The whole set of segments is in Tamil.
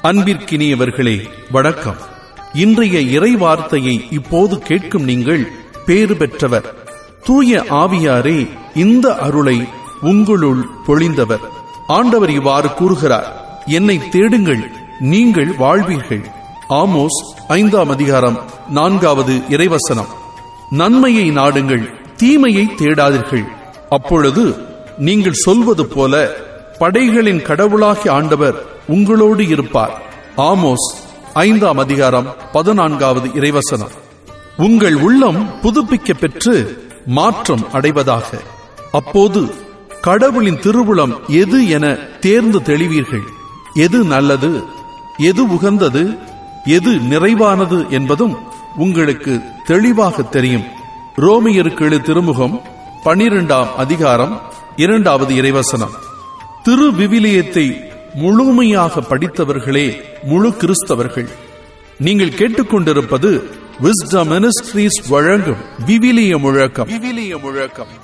அன்பிற்கினியவர்களே வணக்கம் இன்றைய இறை வார்த்தையை இப்போது கேட்கும் நீங்கள் பேறு பெற்றவர் தூய ஆவியாரே இந்த அருளை உங்களுள் பொழிந்தவர் ஆண்டவர் இவ்வாறு கூறுகிறார் என்னை தேடுங்கள் நீங்கள் வாழ்வீர்கள் ஆமோஸ் ஐந்தாம் அதிகாரம் நான்காவது இறைவசனம் நன்மையை நாடுங்கள் தீமையை தேடாதீர்கள் அப்பொழுது நீங்கள் சொல்வது போல படைகளின் கடவுளாகிய ஆண்டவர் உங்களோடு இருப்பார் ஆமோஸ் ஐந்தாம் அதிகாரம் பதினான்காவது இறைவசனம் உங்கள் உள்ளம் புதுப்பிக்க பெற்று மாற்றம் அடைவதாக அப்போது கடவுளின் திருவுளம் எது என தேர்ந்து தெளிவீர்கள் எது நல்லது எது உகந்தது எது நிறைவானது என்பதும் உங்களுக்கு தெளிவாக தெரியும் ரோமியருக்கு எழு திருமுகம் பனிரெண்டாம் அதிகாரம் இரண்டாவது இறைவசனம் திரு விவிலியத்தை முழுமையாக படித்தவர்களே முழு கிறிஸ்தவர்கள் நீங்கள் கேட்டுக்கொண்டிருப்பது விஸ்டம் மினிஸ்ட்ரீஸ் வழங்கும் விவிலிய முழக்கம் விவிலிய முழக்கம்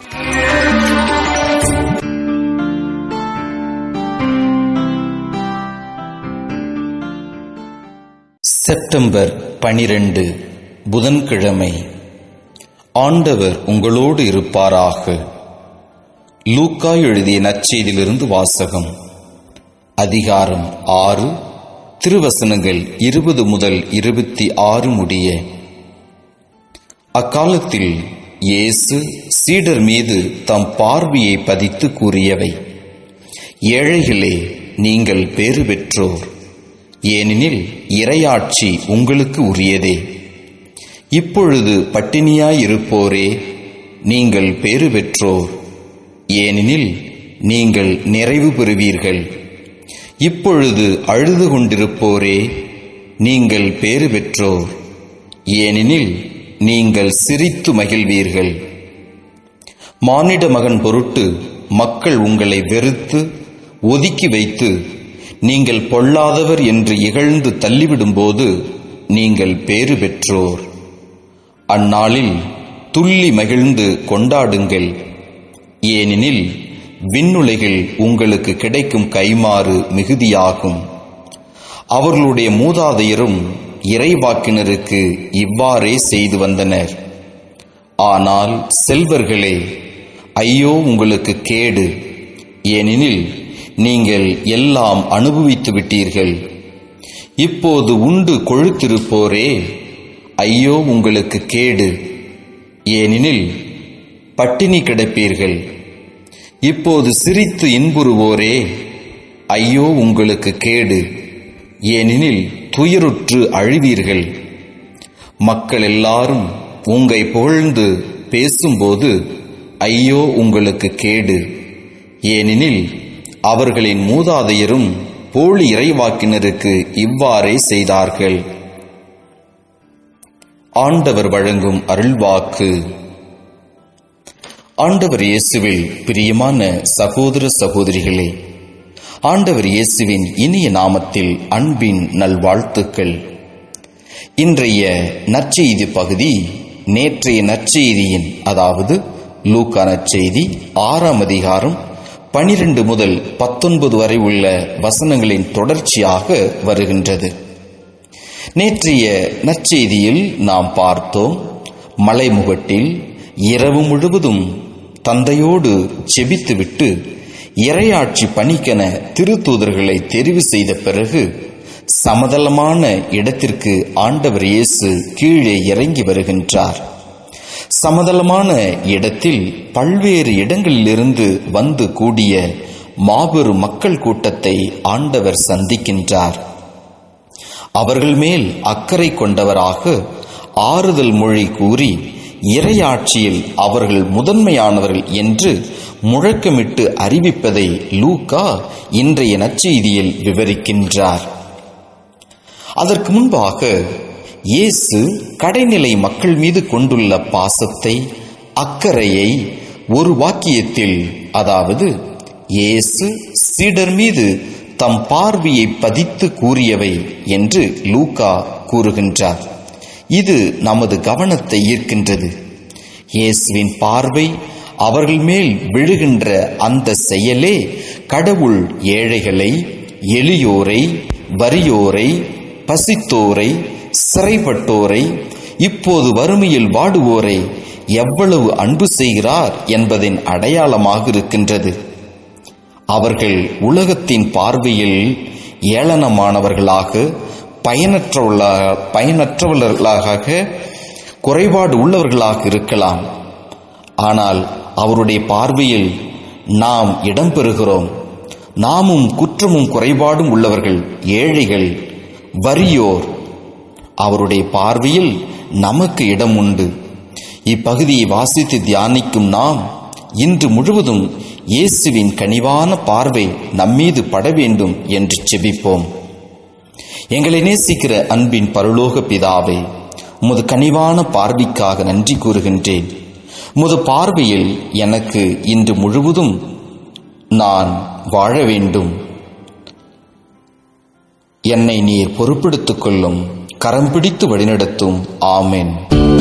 செப்டம்பர் பனிரெண்டு புதன்கிழமை ஆண்டவர் உங்களோடு இருப்பாராக லூக்கா எழுதிய நற்செய்தியிலிருந்து வாசகம் அதிகாரம் ஆறு திருவசனங்கள் இருபது முதல் இருபத்தி ஆறு முடிய அக்காலத்தில் இயேசு சீடர் மீது தம் பார்வையை பதித்து கூறியவை ஏழைகளே நீங்கள் பேறு பெற்றோர் ஏனெனில் இறையாட்சி உங்களுக்கு உரியதே இப்பொழுது பட்டினியாயிருப்போரே நீங்கள் பேறு பெற்றோர் ஏனெனில் நீங்கள் நிறைவு பெறுவீர்கள் இப்பொழுது அழுது கொண்டிருப்போரே நீங்கள் பேறு பெற்றோர் ஏனெனில் நீங்கள் சிரித்து மகிழ்வீர்கள் மானிட மகன் பொருட்டு மக்கள் உங்களை வெறுத்து ஒதுக்கி வைத்து நீங்கள் பொல்லாதவர் என்று இகழ்ந்து தள்ளிவிடும்போது நீங்கள் பேறு பெற்றோர் அந்நாளில் துள்ளி மகிழ்ந்து கொண்டாடுங்கள் ஏனெனில் விண்ணுலகில் உங்களுக்கு கிடைக்கும் கைமாறு மிகுதியாகும் அவர்களுடைய மூதாதையரும் இறைவாக்கினருக்கு இவ்வாறே செய்து வந்தனர் ஆனால் செல்வர்களே ஐயோ உங்களுக்கு கேடு ஏனெனில் நீங்கள் எல்லாம் அனுபவித்து விட்டீர்கள் இப்போது உண்டு கொழுத்திருப்போரே ஐயோ உங்களுக்கு கேடு ஏனெனில் பட்டினி கிடப்பீர்கள் இப்போது சிரித்து இன்புறுவோரே ஐயோ உங்களுக்கு கேடு ஏனெனில் துயருற்று அழிவீர்கள் மக்கள் எல்லாரும் உங்களை புகழ்ந்து பேசும்போது ஐயோ உங்களுக்கு கேடு ஏனெனில் அவர்களின் மூதாதையரும் போலி இறைவாக்கினருக்கு இவ்வாறே செய்தார்கள் ஆண்டவர் வழங்கும் அருள்வாக்கு ஆண்டவர் இயேசுவில் பிரியமான சகோதர சகோதரிகளே ஆண்டவர் இயேசுவின் இனிய நாமத்தில் அன்பின் நல்வாழ்த்துக்கள் இன்றைய நற்செய்தி பகுதி நேற்றைய நற்செய்தியின் அதாவது லூக்கா நற்செய்தி ஆறாம் அதிகாரம் பனிரெண்டு முதல் பத்தொன்பது வரை உள்ள வசனங்களின் தொடர்ச்சியாக வருகின்றது நேற்றைய நற்செய்தியில் நாம் பார்த்தோம் மலைமுகட்டில் இரவு முழுவதும் தந்தையோடு செபித்துவிட்டு இரையாட்சி பணிக்கென திருத்தூதர்களை தெரிவு செய்த பிறகு சமதளமான இடத்திற்கு ஆண்டவர் இயேசு கீழே இறங்கி வருகின்றார் சமதளமான இடத்தில் பல்வேறு இடங்களிலிருந்து வந்து கூடிய மாபெரும் மக்கள் கூட்டத்தை ஆண்டவர் சந்திக்கின்றார் அவர்கள் மேல் அக்கறை கொண்டவராக ஆறுதல் மொழி கூறி இறையாட்சியில் அவர்கள் முதன்மையானவர்கள் என்று முழக்கமிட்டு அறிவிப்பதை லூக்கா இன்றைய நற்செய்தியில் விவரிக்கின்றார் அதற்கு முன்பாக இயேசு கடைநிலை மக்கள் மீது கொண்டுள்ள பாசத்தை அக்கறையை ஒரு வாக்கியத்தில் அதாவது இயேசு சீடர் மீது தம் பார்வையை பதித்து கூறியவை என்று லூக்கா கூறுகின்றார் இது நமது கவனத்தை ஈர்க்கின்றது இயேசுவின் பார்வை அவர்கள் மேல் விழுகின்ற அந்த செயலே கடவுள் ஏழைகளை எளியோரை வறியோரை பசித்தோரை சிறைப்பட்டோரை இப்போது வறுமையில் வாடுவோரை எவ்வளவு அன்பு செய்கிறார் என்பதின் அடையாளமாக இருக்கின்றது அவர்கள் உலகத்தின் பார்வையில் ஏளனமானவர்களாக பயனற்றவர்களாக பயனற்றவர்களாக குறைபாடு உள்ளவர்களாக இருக்கலாம் ஆனால் அவருடைய பார்வையில் நாம் இடம்பெறுகிறோம் நாமும் குற்றமும் குறைபாடும் உள்ளவர்கள் ஏழைகள் வறியோர் அவருடைய பார்வையில் நமக்கு இடம் உண்டு இப்பகுதியை வாசித்து தியானிக்கும் நாம் இன்று முழுவதும் இயேசுவின் கனிவான பார்வை நம்மீது பட வேண்டும் என்று செபிப்போம் எங்களை நேசிக்கிற அன்பின் பரலோக பிதாவே உமது கனிவான பார்வைக்காக நன்றி கூறுகின்றேன் உமது பார்வையில் எனக்கு இன்று முழுவதும் நான் வாழ வேண்டும் என்னை நீர் பொறுப்பெடுத்துக் கொள்ளும் கரம் பிடித்து வழிநடத்தும் ஆமென்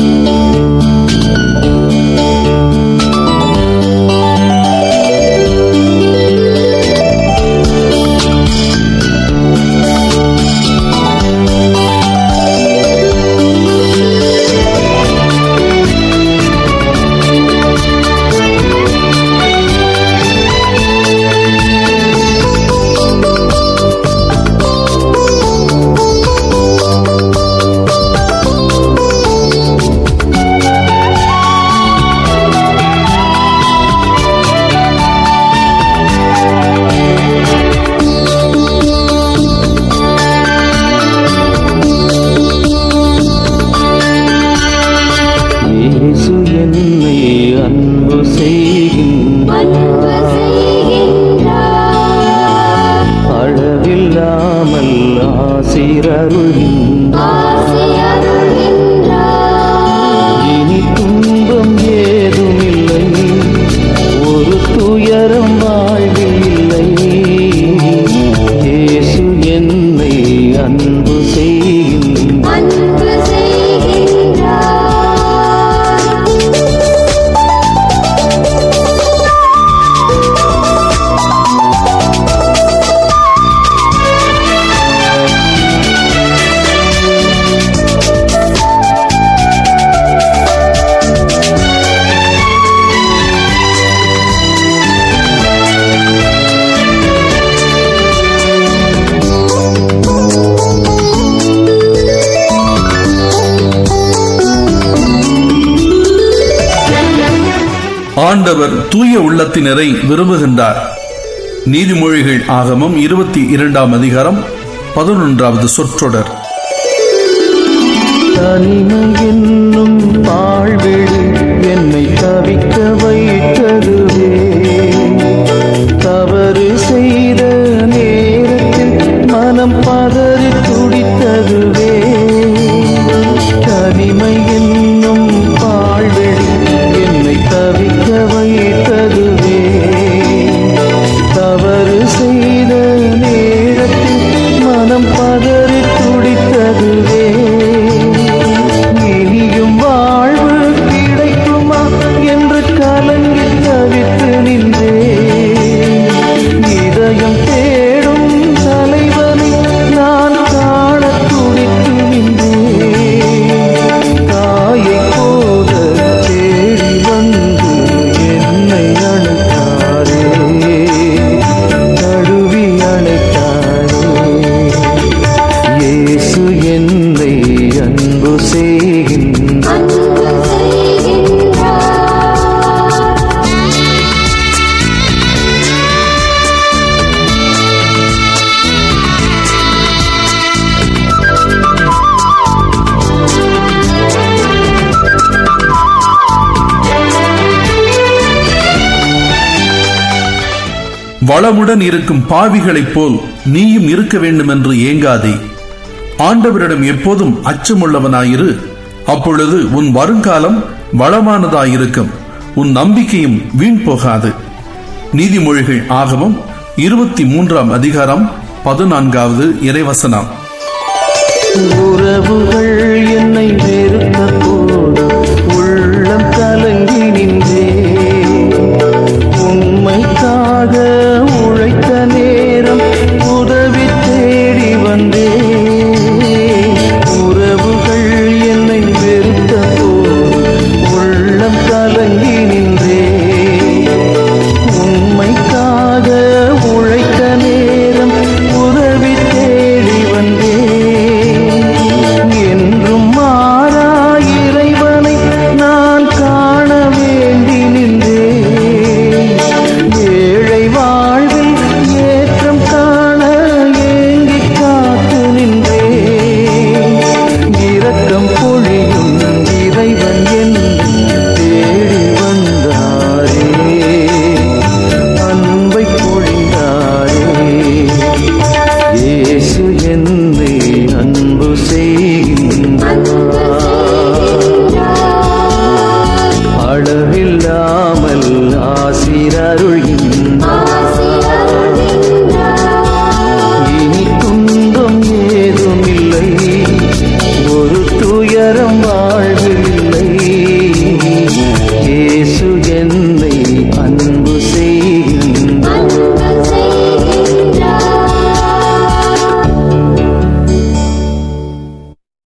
இயேசு என்னை அன்பு செய்கின்றார் அன்பு செய்கின்றார் அளவில்லாமல் ஆசிரருகின்றார் ஆசி அருள்கின்றார் இனி துன்பம் ஏதுமில்லை ஒரு துயரம் வாழ்வில் இல்லை இயேசு என்னை அன்பு செய்கின்றார் அன்பு செய்கின்றார் ஆண்டவர் தூய உள்ளத்தினரை விரும்புகின்றார் நீதிமொழிகள் ஆகமம் இருபத்தி இரண்டாம் அதிகாரம் பதினொன்றாவது சொற்றொடர் தனிமை என்னும் வாழ்வெளி என்னை தவிக்க வைத்ததுவே தவறு செய்த நேரத்தில் மனம் பதறி துடித்ததுவே தனிமை என்னும் வாழ்வெளி என்னை தவிக்க வைத்ததுவே தவறு செய்த நேரத்தில் மனம் பதறி துடித்ததுவே இனியும் வாழ்வு கிடைக்குமா என்று கலங்கி தவித்து நின்றே இதயம் தேடும் தலைவனை நான் காண துடித்து நின்றே தாயை போல தேடி வந்து என்னை அழைத்தாரே தழுவி அழைத்தாரே இயேசு என்னை அன்பு செய்கின்றார் அன்பு செய்கின்றார் வளமுடன் இருக்கும் பாவிகளைப் போல் நீயும் இருக்க வேண்டும் என்று ஏங்காதே ஆண்டவரிடம் எப்போதும் அச்சமுள்ளவனாயிரு அப்பொழுது உன் வருங்காலம் வளமானதாயிருக்கும் உன் நம்பிக்கையும் வீண் போகாது நீதிமொழிகள் ஆகமம் இருபத்தி மூன்றாம் அதிகாரம் பதினான்காவது இறைவசனம் உறவுகள் என்னை வெறுத்த போது உள்ளம் கலங்கி நின்றே உண்மைக்காக உழைத்த நேரம் உதவி தேடி வந்த அருள்